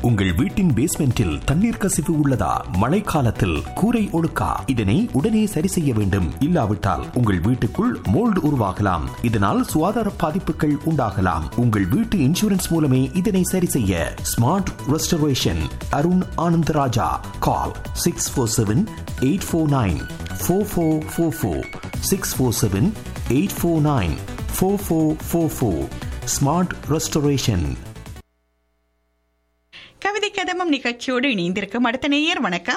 உங்கள் வீட்டின் பேஸ்மெண்டில் தண்ணீர் கசிவு உள்ளதா மழைக்காலத்தில் கூரை ஒழுக்கா இதனை உடனே சரி செய்ய வேண்டும் இல்லாவிட்டால் உங்கள் வீட்டுக்குள் மோல்டு உருவாகலாம் இதனால் சுகாதார பாதிப்புகள் உண்டாகலாம் உங்கள் வீட்டு இன்சூரன்ஸ் மூலமே இதனை சரி செய்ய smart restoration Arun Anandaraja call six four seven eight four nine four four four four six four seven eight four nine four four four four smart restoration கவிதை கதமம் நிகழ்ச்சியோடு இணைந்திருக்கும் அடுத்த நேயர் வணக்கம்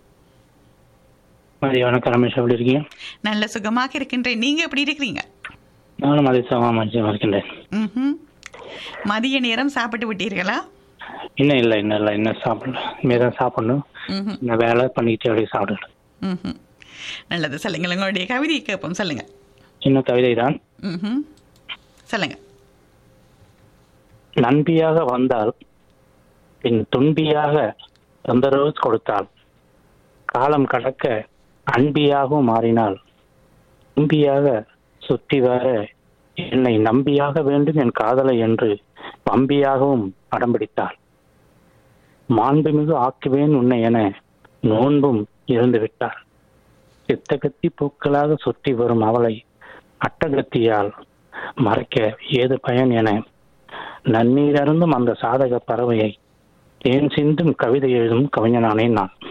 மதிய வணக்கம் ரமேஷ் எப்படி இருக்கீங்க நல்ல சுகமாக இருக்கின்றேன் நீங்க எப்படி இருக்கிறீங்க நானும் மதிய சமா மதியம் இருக்கின்றேன் ம்ஹும். மதிய நேரம் சாப்பிட்டு விட்டீர்களா இன்னும் இல்லை இன்னும் இல்லை இன்னும் சாப்பிடல இனிமேல் தான் சாப்பிடணும் ம்ஹும். இன்னும் வேலை பண்ணிக்கிட்டு அப்படியே சாப்பிடணும் ம்ஹும். நல்லது சொல்லுங்கள் உங்களுடைய கவிதையை கேட்போம் சொல்லுங்க இன்னும் கவிதை தான் ம்ஹும். சொல்லுங்க நண்பியாக வந்தால் பின் துன்பியாக தொந்தரவு கொடுத்தாள் காலம் கடக்க அன்பியாகவும் மாறினாள் தும்பியாக சுற்றி வர என்னை நம்பியாக வேண்டும் என் காதலை என்று பம்பியாகவும் அடம்பிடித்தாள் மாண்புமிகு ஆக்குவேன் உன்னை என நோன்பும் இருந்து விட்டாள் சித்தகத்தி பூக்களாக சுற்றி வரும் அவளை அட்டகத்தியால் மறைக்க ஏது பயன் என நன்னீர் அருந்தும் அந்த சாதக பறவையை தேன் சிந்தும் கவிதை எழுதும் கவிஞனானேன் நான்